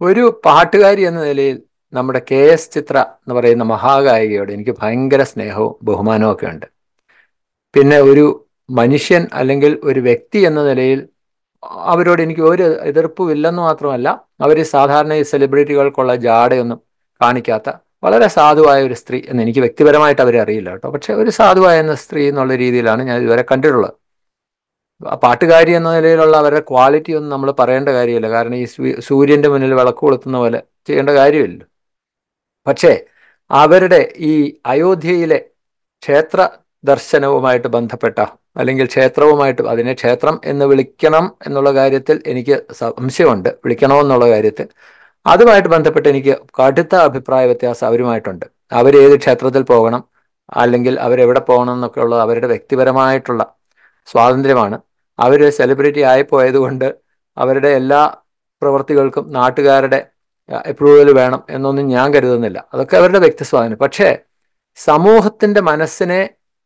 ഒരു പാട്ടുകാരി എന്ന നിലയിൽ നമ്മുടെ കെ എസ് ചിത്ര എന്ന് പറയുന്ന മഹാഗായികയോട് എനിക്ക് ഭയങ്കര സ്നേഹവും ബഹുമാനവും ഒക്കെ ഉണ്ട് പിന്നെ ഒരു മനുഷ്യൻ അല്ലെങ്കിൽ ഒരു വ്യക്തി എന്ന നിലയിൽ അവരോട് എനിക്ക് ഒരു എതിർപ്പും ഇല്ലെന്ന് മാത്രമല്ല അവർ സാധാരണ ഈ സെലിബ്രിറ്റികൾക്കുള്ള ജാടയൊന്നും കാണിക്കാത്ത വളരെ സാധുവായ ഒരു സ്ത്രീ എന്ന് എനിക്ക് വ്യക്തിപരമായിട്ട് അവരെ അറിയില്ല കേട്ടോ പക്ഷെ ഒരു സാധുവായ എന്ന സ്ത്രീ എന്നുള്ള രീതിയിലാണ് ഞാൻ ഇതുവരെ കണ്ടിട്ടുള്ളത് ആ പാട്ടുകാരി എന്ന നിലയിലുള്ള അവരുടെ ക്വാളിറ്റി ഒന്നും നമ്മൾ പറയേണ്ട കാര്യമില്ല കാരണം ഈ സൂ- സൂര്യന്റെ മുന്നിൽ വിളക്ക് കൊളുത്തുന്ന പോലെ ചെയ്യേണ്ട കാര്യമില്ല പക്ഷേ അവരുടെ ഈ അയോധ്യയിലെ ക്ഷേത്ര ദർശനവുമായിട്ട് ബന്ധപ്പെട്ട അല്ലെങ്കിൽ ക്ഷേത്രവുമായിട്ട് അതിനെ ക്ഷേത്രം എന്ന് വിളിക്കണം എന്നുള്ള കാര്യത്തിൽ എനിക്ക് സംശയമുണ്ട് വിളിക്കണമെന്നുള്ള കാര്യത്തിൽ അതുമായിട്ട് ബന്ധപ്പെട്ട് എനിക്ക് കടുത്ത അഭിപ്രായ വ്യത്യാസം അവരുമായിട്ടുണ്ട് അവരേത് ക്ഷേത്രത്തിൽ പോകണം അല്ലെങ്കിൽ അവരെവിടെ പോകണം എന്നൊക്കെ ഉള്ളത് അവരുടെ വ്യക്തിപരമായിട്ടുള്ള സ്വാതന്ത്ര്യമാണ് അവർ സെലിബ്രിറ്റി ആയിപ്പോയതുകൊണ്ട് അവരുടെ എല്ലാ പ്രവൃത്തികൾക്കും നാട്ടുകാരുടെ അപ്രൂവൽ വേണം എന്നൊന്നും ഞാൻ കരുതുന്നില്ല അതൊക്കെ അവരുടെ വ്യക്തി സ്വാതന്ത്ര്യം പക്ഷേ സമൂഹത്തിന്റെ മനസ്സിനെ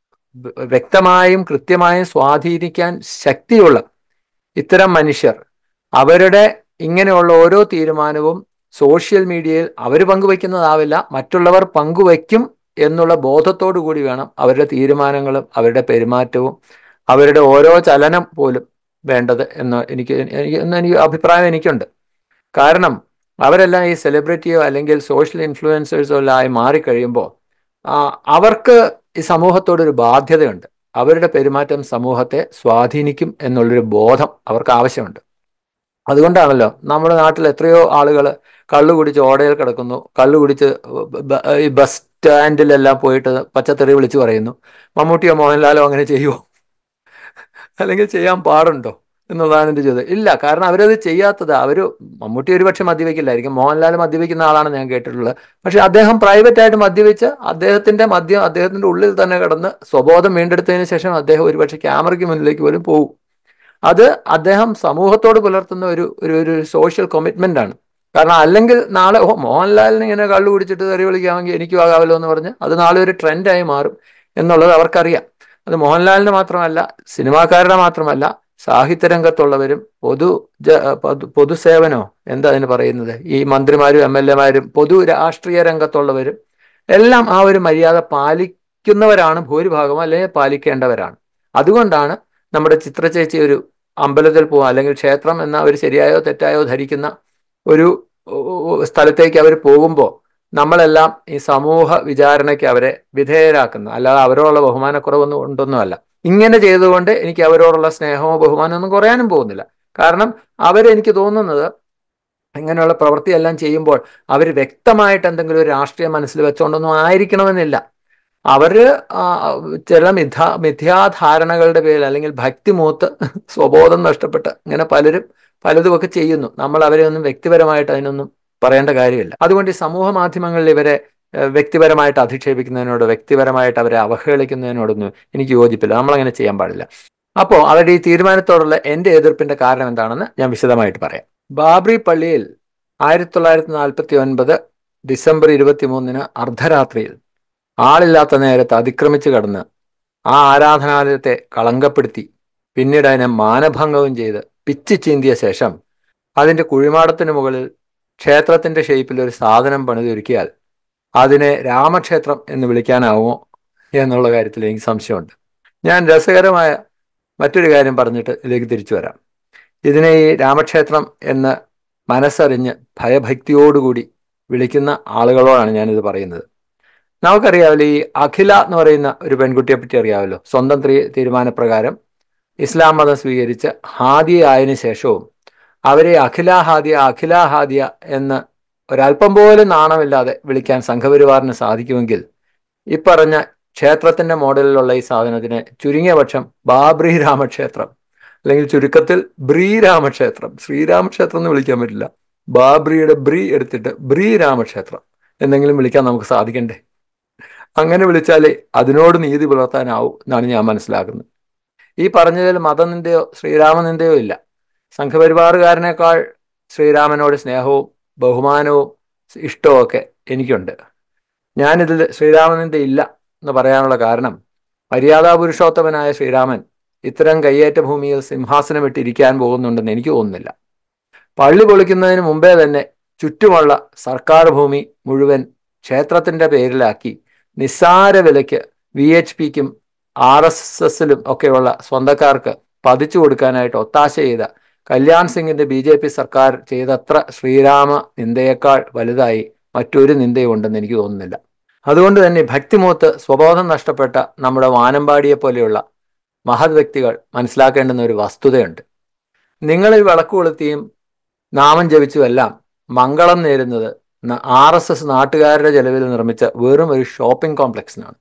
വ- വ്യക്തമായും കൃത്യമായും സ്വാധീനിക്കാൻ ശക്തിയുള്ള ഇത്തരം മനുഷ്യർ അവരുടെ ഇങ്ങനെയുള്ള ഓരോ തീരുമാനവും സോഷ്യൽ മീഡിയയിൽ അവർ പങ്കുവയ്ക്കുന്നതാവില്ല മറ്റുള്ളവർ പങ്കുവയ്ക്കും എന്നുള്ള ബോധത്തോടു കൂടി വേണം അവരുടെ തീരുമാനങ്ങളും അവരുടെ പെരുമാറ്റവും അവരുടെ ഓരോ ചലനം പോലും വേണ്ടത് എന്ന് എനിക്ക് എനിക്ക് എന്ന് എനിക്ക് അഭിപ്രായം എനിക്കുണ്ട് കാരണം അവരെല്ലാം ഈ സെലിബ്രിറ്റിയോ അല്ലെങ്കിൽ സോഷ്യൽ ഇൻഫ്ലുവൻസേഴ്സോ എല്ലാം ആയി മാറിക്കഴിയുമ്പോൾ ആ, അവർക്ക് ഈ സമൂഹത്തോടൊരു ബാധ്യതയുണ്ട് അവരുടെ പെരുമാറ്റം സമൂഹത്തെ സ്വാധീനിക്കും എന്നുള്ളൊരു ബോധം അവർക്ക് ആവശ്യമുണ്ട് അതുകൊണ്ടാണല്ലോ നമ്മുടെ നാട്ടിൽ എത്രയോ ആളുകൾ കള്ളു കുടിച്ച് ഓടയിൽ കിടക്കുന്നു കള്ളു കുടിച്ച് ബ- ഈ ബസ് സ്റ്റാൻഡിലെല്ലാം പോയിട്ട് പച്ചത്തെറി വിളിച്ചു പറയുന്നു മമ്മൂട്ടിയോ മോഹൻലാലോ അങ്ങനെ ചെയ്യുമോ അല്ലെങ്കിൽ ചെയ്യാൻ പാടുണ്ടോ എന്നുള്ളതാണ് എൻ്റെ ചോദ്യം ഇല്ല കാരണം അവരത് ചെയ്യാത്തത് അവർ മമ്മൂട്ടി ഒരു പക്ഷെ മദ്യവെക്കില്ലായിരിക്കും മോഹൻലാൽ മദ്യവെക്കുന്ന ആളാണ് ഞാൻ കേട്ടിട്ടുള്ളത് പക്ഷെ അദ്ദേഹം പ്രൈവറ്റ് ആയിട്ട് മദ്യവെച്ച് അദ്ദേഹത്തിന്റെ മദ്യം അദ്ദേഹത്തിന്റെ ഉള്ളിൽ തന്നെ കിടന്ന് സ്വബോധം വീണ്ടെടുത്തതിന് ശേഷം അദ്ദേഹം ഒരുപക്ഷെ ക്യാമറയ്ക്ക് മുന്നിലേക്ക് പോലും പോകും അത് അദ്ദേഹം സമൂഹത്തോട് പുലർത്തുന്ന ഒരു ഒരു ഒരു സോഷ്യൽ കമ്മിറ്റ്മെന്റ് ആണ് കാരണം അല്ലെങ്കിൽ നാളെ ഓ മോഹൻലാലിന് ഇങ്ങനെ കള്ളു കുടിച്ചിട്ട് തെറി വിളിക്കാമെങ്കിൽ എനിക്കും ആകാമല്ലോ എന്ന് പറഞ്ഞ് അത് നാളെ ഒരു ട്രെൻഡായി മാറും എന്നുള്ളത് അവർക്കറിയാം അത് മോഹൻലാലിന് മാത്രമല്ല സിനിമാക്കാരുടെ മാത്രമല്ല സാഹിത്യരംഗത്തുള്ളവരും പൊതു ജ- പൊതു പൊതുസേവനോ എന്താ അതിന് പറയുന്നത് ഈ മന്ത്രിമാരും എം എൽ എമാരും പൊതു രാഷ്ട്രീയ രംഗത്തുള്ളവരും എല്ലാം ആ ഒരു മര്യാദ പാലിക്കുന്നവരാണ് ഭൂരിഭാഗം അല്ലെങ്കിൽ പാലിക്കേണ്ടവരാണ് അതുകൊണ്ടാണ് നമ്മുടെ ചിത്ര ചേച്ചി ഒരു അമ്പലത്തിൽ പോവാ അല്ലെങ്കിൽ ക്ഷേത്രം എന്ന ഒരു ശരിയായോ തെറ്റായോ ധരിക്കുന്ന ഒരു ഉ- ഉ- സ്ഥലത്തേക്ക് അവർ പോകുമ്പോൾ നമ്മളെല്ലാം ഈ സമൂഹ വിചാരണയ്ക്ക് അവരെ വിധേയരാക്കുന്ന അല്ലാതെ അവരോടുള്ള ബഹുമാനക്കുറവൊന്നും ഉണ്ടൊന്നുമല്ല ഇങ്ങനെ ചെയ്തുകൊണ്ട് എനിക്ക് അവരോടുള്ള സ്നേഹമോ ബഹുമാനമോ ഒന്നും കുറയാനും പോകുന്നില്ല കാരണം അവരെനിക്ക് തോന്നുന്നത് ഇങ്ങനെയുള്ള പ്രവൃത്തിയെല്ലാം ചെയ്യുമ്പോൾ അവർ വ്യക്തമായിട്ട് എന്തെങ്കിലും ഒരു രാഷ്ട്രീയ മനസ്സിൽ വെച്ചുകൊണ്ടൊന്നും ആയിരിക്കണമെന്നില്ല അവര് ആ, ചില മിഥ്യാ മിഥ്യാധാരണകളുടെ പേരിൽ അല്ലെങ്കിൽ ഭക്തി മൂത്ത് സ്വബോധം നഷ്ടപ്പെട്ട് ഇങ്ങനെ പലരും പലതുമൊക്കെ ചെയ്യുന്നു നമ്മൾ അവരെ ഒന്നും വ്യക്തിപരമായിട്ട് അതിനൊന്നും പറയേണ്ട കാര്യമില്ല അതുകൊണ്ട് ഈ സമൂഹ മാധ്യമങ്ങളിൽ ഇവരെ ഏഹ്, വ്യക്തിപരമായിട്ട് അധിക്ഷേപിക്കുന്നതിനോട് വ്യക്തിപരമായിട്ട് അവരെ അവഹേളിക്കുന്നതിനോടൊന്നും എനിക്ക് യോജിപ്പില്ല നമ്മളങ്ങനെ ചെയ്യാൻ പാടില്ല അപ്പോൾ അവരുടെ ഈ തീരുമാനത്തോടുള്ള എൻ്റെ എതിർപ്പിന്റെ കാരണം എന്താണെന്ന് ഞാൻ വിശദമായിട്ട് പറയാം ബാബ്രി പള്ളിയിൽ ആയിരത്തി തൊള്ളായിരത്തി നാൽപ്പത്തി ഒൻപത് ഡിസംബർ ഇരുപത്തി മൂന്നിന് അർദ്ധരാത്രിയിൽ ആളില്ലാത്ത നേരത്ത് അതിക്രമിച്ചു കടന്ന് ആ ആരാധനാലയത്തെ കളങ്കപ്പെടുത്തി പിന്നീട് അതിനെ മാനഭംഗവും ചെയ്ത് പിച്ചി ചീന്തിയ ശേഷം അതിന്റെ കുഴിമാടത്തിന് മുകളിൽ ക്ഷേത്രത്തിന്റെ ഷേപ്പിൽ ഒരു സാധനം പണിതൊരുക്കിയാൽ അതിനെ രാമക്ഷേത്രം എന്ന് വിളിക്കാനാവുമോ എന്നുള്ള കാര്യത്തിൽ എനിക്ക് സംശയമുണ്ട് ഞാൻ രസകരമായ മറ്റൊരു കാര്യം പറഞ്ഞിട്ട് ഇതിലേക്ക് തിരിച്ചു വരാം ഇതിനെ ഈ രാമക്ഷേത്രം എന്ന് മനസ്സറിഞ്ഞ് ഭയഭക്തിയോടുകൂടി വിളിക്കുന്ന ആളുകളോടാണ് ഞാനിത് പറയുന്നത് നമുക്കറിയാമല്ലോ ഈ അഖില എന്ന് പറയുന്ന ഒരു പെൺകുട്ടിയെ പറ്റി അറിയാമല്ലോ സ്വന്തം തീ തീരുമാനപ്രകാരം ഇസ്ലാം മതം സ്വീകരിച്ച് ഹാദിയ ആയതിനു ശേഷവും അവരെ അഖില ഹാദിയ അഖില ഹാദിയ എന്ന് ഒരല്പം പോലും നാണമില്ലാതെ വിളിക്കാൻ സംഘപരിവാറിന് സാധിക്കുമെങ്കിൽ ഈ പറഞ്ഞ ക്ഷേത്രത്തിന്റെ മോഡലിലുള്ള ഈ സാധനത്തിന് ചുരുങ്ങിയ പക്ഷം ബാബ്രി രാമക്ഷേത്രം അല്ലെങ്കിൽ ചുരുക്കത്തിൽ ബ്രീ രാമക്ഷേത്രം ശ്രീരാമക്ഷേത്രം എന്ന് വിളിക്കാൻ പറ്റില്ല ബാബ്രിയുടെ ബ്രീ എടുത്തിട്ട് ബ്രീ രാമക്ഷേത്രം എന്തെങ്കിലും വിളിക്കാൻ നമുക്ക് സാധിക്കണ്ടേ അങ്ങനെ വിളിച്ചാലേ അതിനോട് നീതി പുലർത്താനാവും എന്നാണ് ഞാൻ മനസ്സിലാക്കുന്നത് ഈ പറഞ്ഞതിൽ മതനിന്ദയോ ശ്രീരാമനിന്ദയോ ഇല്ല സംഘപരിവാറുകാരനേക്കാൾ ശ്രീരാമനോട് സ്നേഹവും ബഹുമാനവും ഇഷ്ടവും ഒക്കെ എനിക്കുണ്ട് ഞാനിതിൽ ശ്രീരാമനിന്ദ ഇല്ല എന്ന് പറയാനുള്ള കാരണം മര്യാദാ പുരുഷോത്തമനായ ശ്രീരാമൻ ഇത്തരം കയ്യേറ്റ ഭൂമിയിൽ സിംഹാസനം ഇട്ടിരിക്കാൻ പോകുന്നുണ്ടെന്ന് എനിക്ക് തോന്നുന്നില്ല പള്ളി പൊളിക്കുന്നതിന് മുമ്പേ തന്നെ ചുറ്റുമുള്ള സർക്കാർ ഭൂമി മുഴുവൻ ക്ഷേത്രത്തിന്റെ പേരിലാക്കി നിസ്സാര വിലയ്ക്ക് വി എച്ച് പിക്കും ആർ എസ് എസിലും ഒക്കെയുള്ള സ്വന്തക്കാർക്ക് പതിച്ചു കൊടുക്കാനായിട്ട് ഒത്താശ ചെയ്ത കല്യാൺ സിംഗിന്റെ ബി ജെ പി സർക്കാർ ചെയ്തത്ര ശ്രീരാമ നിന്ദയേക്കാൾ വലുതായി മറ്റൊരു നിന്ദയും ഉണ്ടെന്ന് എനിക്ക് തോന്നുന്നില്ല അതുകൊണ്ട് തന്നെ ഭക്തിമൂത്ത് സ്വബോധം നഷ്ടപ്പെട്ട നമ്മുടെ വാനമ്പാടിയെ പോലെയുള്ള മഹത് വ്യക്തികൾ മനസ്സിലാക്കേണ്ടുന്ന ഒരു വസ്തുതയുണ്ട് നിങ്ങളിൽ വിളക്ക് കൊളുത്തിയും നാമം ജപിച്ചുമെല്ലാം മംഗളം നേരുന്നത് ആർ എസ് എസ് നാട്ടുകാരുടെ ചെലവിൽ നിർമ്മിച്ച വെറും ഒരു ഷോപ്പിംഗ് കോംപ്ലക്സിനാണ്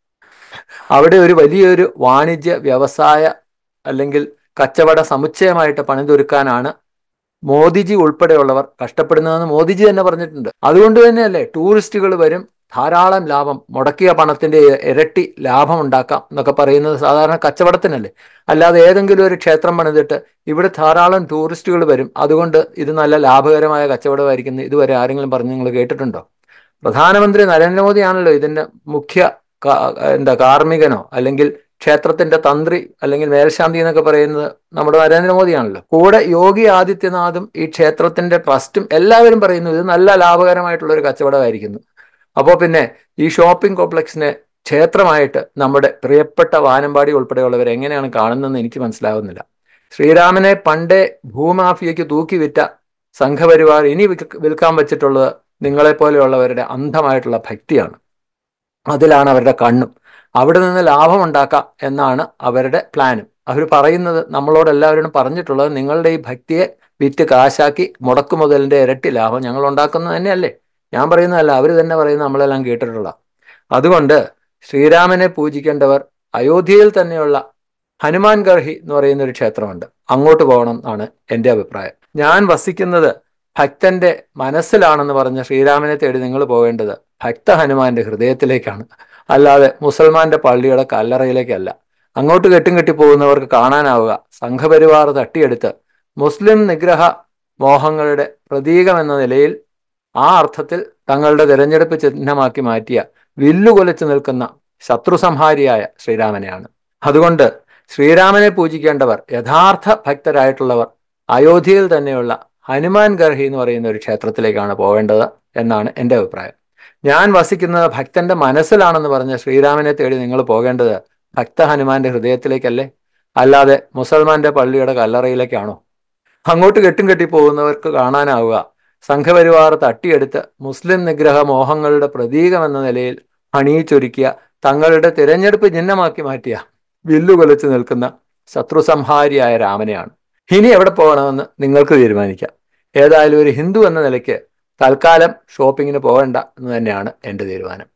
അവിടെ ഒരു വലിയൊരു വാണിജ്യ വ്യവസായ അല്ലെങ്കിൽ കച്ചവട സമുച്ചയമായിട്ട് പണിതൊരുക്കാനാണ് മോദിജി ഉൾപ്പെടെയുള്ളവർ കഷ്ടപ്പെടുന്നതെന്ന് മോദിജി തന്നെ പറഞ്ഞിട്ടുണ്ട് അതുകൊണ്ട് തന്നെയല്ലേ ടൂറിസ്റ്റുകൾ വരും ധാരാളം ലാഭം മുടക്കിയ പണത്തിന്റെ ഇരട്ടി ലാഭം ഉണ്ടാക്കാം എന്നൊക്കെ പറയുന്നത് സാധാരണ കച്ചവടത്തിനല്ലേ അല്ലാതെ ഏതെങ്കിലും ഒരു ക്ഷേത്രം പണിതിട്ട് ഇവിടെ ധാരാളം ടൂറിസ്റ്റുകൾ വരും അതുകൊണ്ട് ഇത് നല്ല ലാഭകരമായ കച്ചവടമായിരിക്കുന്നു ഇതുവരെ ആരെങ്കിലും പറഞ്ഞ് നിങ്ങൾ കേട്ടിട്ടുണ്ടോ പ്രധാനമന്ത്രി നരേന്ദ്രമോദിയാണല്ലോ ഇതിന്റെ മുഖ്യ എന്താ കാർമ്മികനോ അല്ലെങ്കിൽ ക്ഷേത്രത്തിന്റെ തന്ത്രി അല്ലെങ്കിൽ മേൽശാന്തി എന്നൊക്കെ പറയുന്നത് നമ്മുടെ നരേന്ദ്രമോദിയാണല്ലോ കൂടെ യോഗി ആദിത്യനാഥും ഈ ക്ഷേത്രത്തിന്റെ ട്രസ്റ്റും എല്ലാവരും പറയുന്നു ഇത് നല്ല ലാഭകരമായിട്ടുള്ള ഒരു കച്ചവടമായിരിക്കുന്നു അപ്പോൾ പിന്നെ ഈ ഷോപ്പിംഗ് കോംപ്ലക്സിനെ ക്ഷേത്രമായിട്ട് നമ്മുടെ പ്രിയപ്പെട്ട വാനമ്പാടി ഉൾപ്പെടെയുള്ളവർ എങ്ങനെയാണ് കാണുന്നതെന്ന് എനിക്ക് മനസ്സിലാവുന്നില്ല ശ്രീരാമനെ പണ്ടേ ഭൂമാഫിയയ്ക്ക് തൂക്കി വിറ്റ സംഘപരിവാർ ഇനി വിൽക്കാൻ വെച്ചിട്ടുള്ളത് നിങ്ങളെപ്പോലെയുള്ളവരുടെ അന്ധമായിട്ടുള്ള ഭക്തിയാണ് അതിലാണ് അവരുടെ കണ്ണും അവിടെ നിന്ന് ലാഭം ഉണ്ടാക്കാം എന്നാണ് അവരുടെ പ്ലാനും അവർ പറയുന്നത് നമ്മളോട് എല്ലാവരോടും പറഞ്ഞിട്ടുള്ളത് നിങ്ങളുടെ ഈ ഭക്തിയെ വിറ്റ് കാശാക്കി മുടക്കു മുതലിന്റെ ഇരട്ടി ലാഭം ഞങ്ങൾ ഉണ്ടാക്കുന്നത് തന്നെയല്ലേ ഞാൻ പറയുന്നതല്ല അവർ തന്നെ പറയുന്നത് നമ്മളെല്ലാം കേട്ടിട്ടുള്ള അതുകൊണ്ട് ശ്രീരാമനെ പൂജിക്കേണ്ടവർ അയോധ്യയിൽ തന്നെയുള്ള ഹനുമാൻ ഗർഹി എന്ന് പറയുന്ന ഒരു ക്ഷേത്രമുണ്ട് അങ്ങോട്ട് പോകണം എന്നാണ് എൻ്റെ അഭിപ്രായം ഞാൻ വസിക്കുന്നത് ഭക്തന്റെ മനസ്സിലാണെന്ന് പറഞ്ഞ ശ്രീരാമനെ തേടി നിങ്ങൾ പോകേണ്ടത് ഭക്ത ഹനുമാന്റെ ഹൃദയത്തിലേക്കാണ് അല്ലാതെ മുസൽമാന്റെ പള്ളിയുടെ കല്ലറയിലേക്കല്ല അങ്ങോട്ട് കെട്ടും കെട്ടി പോകുന്നവർക്ക് കാണാനാവുക സംഘപരിവാർ തട്ടിയെടുത്ത് മുസ്ലിം നിഗ്രഹ മോഹങ്ങളുടെ പ്രതീകം എന്ന നിലയിൽ ആ അർത്ഥത്തിൽ തങ്ങളുടെ തിരഞ്ഞെടുപ്പ് ചിഹ്നമാക്കി മാറ്റിയ വില്ലുകൊലച്ചു നിൽക്കുന്ന ശത്രുസംഹാരിയായ ശ്രീരാമനെയാണ് അതുകൊണ്ട് ശ്രീരാമനെ പൂജിക്കേണ്ടവർ യഥാർത്ഥ ഭക്തരായിട്ടുള്ളവർ അയോധ്യയിൽ തന്നെയുള്ള ഹനുമാൻ ഗർഹി എന്ന് പറയുന്ന ഒരു ക്ഷേത്രത്തിലേക്കാണ് പോവേണ്ടത് എന്നാണ് എൻ്റെ അഭിപ്രായം ഞാൻ വസിക്കുന്നത് ഭക്തന്റെ മനസ്സിലാണെന്ന് പറഞ്ഞ ശ്രീരാമനെ തേടി നിങ്ങൾ പോകേണ്ടത് ഭക്ത ഹനുമാന്റെ ഹൃദയത്തിലേക്കല്ലേ അല്ലാതെ മുസൽമാന്റെ പള്ളിയുടെ കല്ലറയിലേക്കാണോ അങ്ങോട്ട് കെട്ടും കെട്ടി പോകുന്നവർക്ക് കാണാനാവുക സംഘപരിവാർ തട്ടിയെടുത്ത് മുസ്ലിം നിഗ്രഹ മോഹങ്ങളുടെ പ്രതീകം എന്ന നിലയിൽ അണിയിച്ചൊരുക്കിയ തങ്ങളുടെ തിരഞ്ഞെടുപ്പ് ചിഹ്നമാക്കി മാറ്റിയ വില്ലുകൊലച്ചു നിൽക്കുന്ന ശത്രുസംഹാരിയായ രാമനെയാണ് ഇനി എവിടെ പോകണമെന്ന് നിങ്ങൾക്ക് തീരുമാനിക്കാം ഏതായാലും ഒരു ഹിന്ദു എന്ന നിലയ്ക്ക് തൽക്കാലം ഷോപ്പിങ്ങിന് പോകണ്ട എന്ന് തന്നെയാണ് എൻ്റെ തീരുമാനം